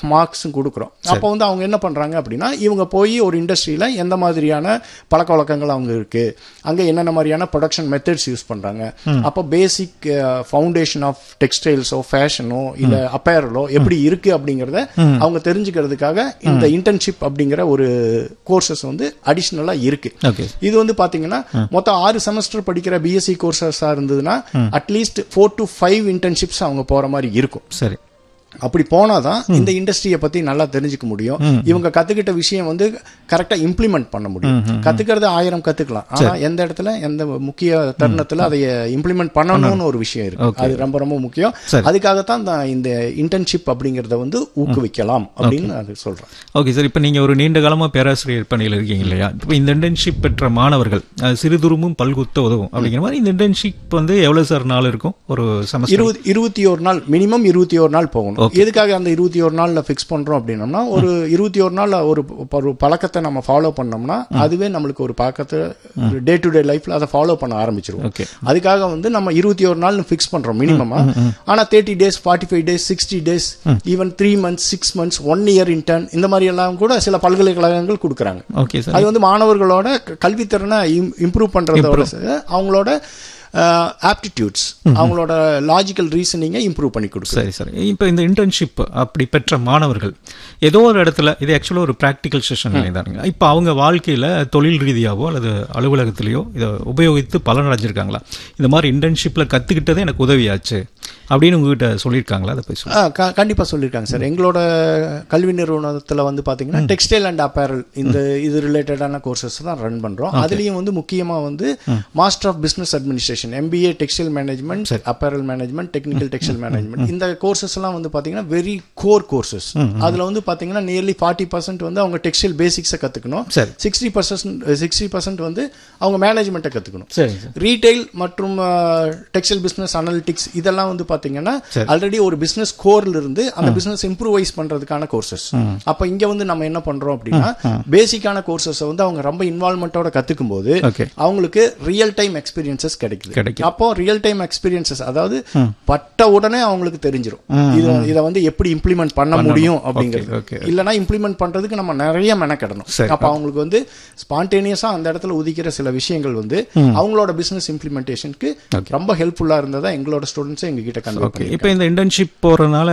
மார்க்ஸும் கொடுக்குறோம் அப்போ வந்து அவங்க என்ன பண்றாங்க அப்படின்னா இவங்க போய் ஒரு இண்டஸ்ட்ரியில எந்த மாதிரியான பழக்க வழக்கங்கள் அவங்க இருக்கு அங்க என்னென்ன மாதிரியான ப்ரொடக்ஷன் மெத்தட்ஸ் யூஸ் பண்றாங்க அப்போ பேசிக் ஃபவுண்டேஷன் ஆஃப் டெக்ஸ்டைல்ஸோ ஃபேஷனோ இல்ல அப்பேரலோ எப்படி இருக்கு அப்படிங்கறத அவங்க தெரிஞ்சுக்கிறதுக்காக இந்த இன்டர்ன்ஷிப் அப்படிங்கிற ஒரு கோர்சஸ் வந்து அடிஷ்னலா இருக்கு ஓகே இது வந்து பாத்தீங்கன்னா மொத்தம் ஆறு செமஸ்டர் படிக்கிற பிஎஸ்சி கோர்சஸா இருந்ததுன்னா at least four to five internships அவங்க போற மாதிரி இருக்கும் சரி அப்படி போனாதான் இந்த இண்டஸ்ட்ரியை பத்தி நல்லா தெரிஞ்சுக்க முடியும் இவங்க கத்துக்கிட்ட விஷயம் வந்து கரெக்டா இம்ப்ளிமெண்ட் பண்ண முடியும் கத்துக்கிறது ஆயிரம் கத்துக்கலாம் ஆனா எந்த இடத்துல எந்த முக்கிய தருணத்துல அதை இம்ப்ளிமெண்ட் பண்ணணும்னு ஒரு விஷயம் இருக்கு அது ரொம்ப ரொம்ப முக்கியம் சரி. அதுக்காகத்தான் தான் இந்த இன்டர்ன்ஷிப் அப்படிங்கறத வந்து ஊக்குவிக்கலாம் அப்படின்னு அது சொல்றேன் ஓகே சார் இப்போ நீங்கள் ஒரு நீண்ட காலமாக பேராசிரியர் பணியில் இருக்கீங்க இல்லையா இப்போ இந்த இன்டர்ன்ஷிப் பெற்ற மாணவர்கள் அஹ், சிறுதுருமும் பல்குத்த உதவும் அப்படிங்கிற மாதிரி இந்த இன்டர்ன்ஷிப் வந்து எவ்வளோ சார் நாள் இருக்கும் ஒரு செமஸ்டர் இருபது இருபத்தி ஒரு நாள் மினிமம் இருபத்தி ஒரு நாள் போகணும் எதுக்காக அந்த இருபத்தி ஒரு நாள்ல ஃபிக்ஸ் பண்றோம் அப்படின்னம்னா ஒரு இருபத்தி ஒரு நாள்ல ஒரு ஒரு பழக்கத்தை நம்ம ஃபாலோ பண்ணோம்னா அதுவே நம்மளுக்கு ஒரு பழக்கத்தை டே டு டே லைஃப்ல அதை ஃபாலோ பண்ண ஆரம்பிச்சிருவோம் ஓகே அதுக்காக வந்து நம்ம இருபத்தி ஒரு நாள் ஃபிக்ஸ் பண்றோம் மினிமமா ஆனா thirty days forty five days sixty days even three months six months one year intern இந்த மாதிரி எல்லாம் கூட சில பல்கலைக்கழகங்கள் கொடுக்குறாங்க ஓகே சார் அது வந்து மாணவர்களோட க- கல்வித்திறனை இம்ப்ரூவ் பண்றதோட ச- அவங்களோட ஆப்டிடியூட்ஸ் அவங்களோட லாஜிக்கல் ரீசனிங்கை இம்ப்ரூவ் பண்ணி கொடுக்குது சரி சரி இப்போ இந்த இன்டர்ன்ஷிப் அப்படி பெற்ற மாணவர்கள் ஏதோ ஒரு இடத்துல இது ஆக்சுவலாக ஒரு ப்ராக்டிக்கல் செஷன் தானுங்க இப்போ அவங்க வாழ்க்கையில் தொழில் ரீதியாவோ அல்லது அலுவலகத்திலேயோ இதை உபயோகித்து பலன் அடைஞ்சிருக்காங்களா இந்த மாதிரி இன்டர்ன்ஷிப்பில் கற்றுக்கிட்டதே எனக்கு உதவியாச்சு அப்படின்னு உங்ககிட்ட சொல்லியிருக்காங்களா அதை போய் ஆ, க- கண்டிப்பா சொல்லியிருக்காங்க சார் எங்களோட கல்வி நிறுவனத்துல வந்து பாத்தீங்கன்னா டெக்ஸ்டைல் அண்ட் அப்பேரல் இந்த இது ரிலேட்டடான கோர்சஸ் தான் ரன் பண்றோம் அதுலயும் வந்து முக்கியமா வந்து master of business administration MBA textile management apparel management technical textile management இந்த கோர்சஸ் எல்லாம் வந்து பாத்தீங்கன்னா வெரி கோர் கோர்சஸ் அதுல வந்து பாத்தீங்கன்னா நியர்லி ஃபார்ட்டி பர்சன்ட் வந்து அவங்க டெக்ஸ்டைல் பேசிக்ஸை கத்துக்கணும் சரி. சிக்ஸ்டி பர்சன்ட் சிக்ஸ்டி பர்சன்ட் வந்து அவங்க மேனேஜ்மெண்ட்டை கத்துக்கணும் சரிங்க சார் ரீட்டைல் மற்றும் டெக்ஸ்டைல் பிசினஸ் அனலிட்டிக்ஸ் இதெல்லாம் வந்து பாத்தீங்கன்னா சரி. ஆல்ரெடி ஒரு பிசினஸ் கோர்ல இருந்து அந்த பிசினஸ் இம்ப்ரூவைஸ் பண்றதுக்கான கோர்சஸ் அப்ப இங்க வந்து நம்ம என்ன பண்றோம் அப்படின்னா பேசிக்கான கோர்சஸ் வந்து அவங்க ரொம்ப இன்வால்மெண்டோட கத்துக்கும் போது ஓகே அவங்களுக்கு ரியல் டைம் எக்ஸ்பீரியன்சஸ் கிடைக்குது கிடைக்குது. அப்போ ரியல் டைம் எக்ஸ்பீரியன்சஸ் அதாவது பட்ட உடனே அவங்களுக்கு தெரிஞ்சிரும் இத இத வந்து எப்படி இம்ப்ளிமெண்ட் பண்ண முடியும் அப்படிங்கிறது okay. இல்லனா இம்ப்ளிமெண்ட் பண்றதுக்கு நம்ம நிறைய மெனக்கெடணும் சரி. அப்ப அவங்களுக்கு வந்து ஸ்பான்டேனியஸா அந்த இடத்துல உதிக்கிற சில விஷயங்கள் வந்து அவங்களோட பிசினஸ் இம்ப்ளிமெண்டேஷனுக்கு ரொம்ப ஹெல்ப்ஃபுல்லா இருந்ததா எங்களோட ஸ்டூடெண்ட்ஸ் எங்க கிட்ட கன்வே ஓகே இப்போ இந்த இன்டர்ன்ஷிப் போகிறதுனால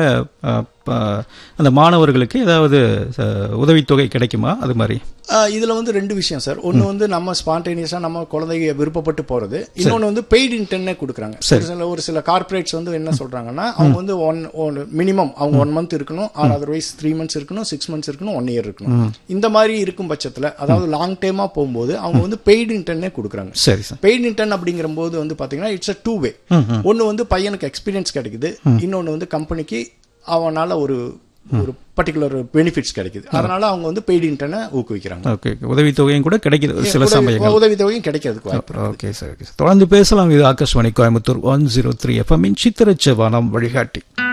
அந்த மாணவர்களுக்கு ஏதாவது அஹ், உதவித்தொகை கிடைக்குமா அது மாதிரி ஆஹ் இதுல வந்து ரெண்டு விஷயம் சார் ஒன்னு வந்து நம்ம ஸ்பான்டேனியஸா நம்ம குழந்தைங்க விருப்பப்பட்டு போறது இன்னொன்னு வந்து பெய்டு இன்டர்னே கொடுக்குறாங்க ஒரு சில ஒரு சில கார்ப்பரேட்ஸ் வந்து என்ன சொல்றாங்கன்னா அவங்க வந்து ஒன் மினிமம் அவங்க ஒன் மந்த் இருக்கணும் ஆர் அதர்வைஸ் த்ரீ மந்த்ஸ் இருக்கணும் சிக்ஸ் மந்த்ஸ் இருக்கணும் ஒன் இயர் இருக்கணும் இந்த மாதிரி இருக்கும் பட்சத்துல அதாவது லாங் டைமா போகும்போது அவங்க வந்து பெய்டு இன்டர்னே கொடுக்குறாங்க சரி சார் பெய்டு இன்டர்ன் அப்படிங்கிற போது வந்து பாத்தீங்கன்னா இட்ஸ் அ டூ வே ஒன்னு வந்து பையனுக்கு எக்ஸ்பீரியன்ஸ் கிடைக்குது இன்னொன்னு வந்து கம்பெனிக்கு அவனால ஒரு ஒரு பர்டிகுலர் பெனிஃபிட்ஸ் கிடைக்குது அதனால அவங்க வந்து பெய்டு இன்டர்னை ஊக்குவிக்கிறாங்க ஓகே உதவித்தொகையும் கூட கிடைக்குது சில சமயங்கள் உதவி தொகையும் கிடைக்கிறதுக்கு வாய்ப்பு ஓகே சார் ஓகே சார் தொடர்ந்து பேசலாம் இது Akashvani Coimbatore one zero three எஃப்எம்மின் சித்திரச்சவானம் வழிகாட்டி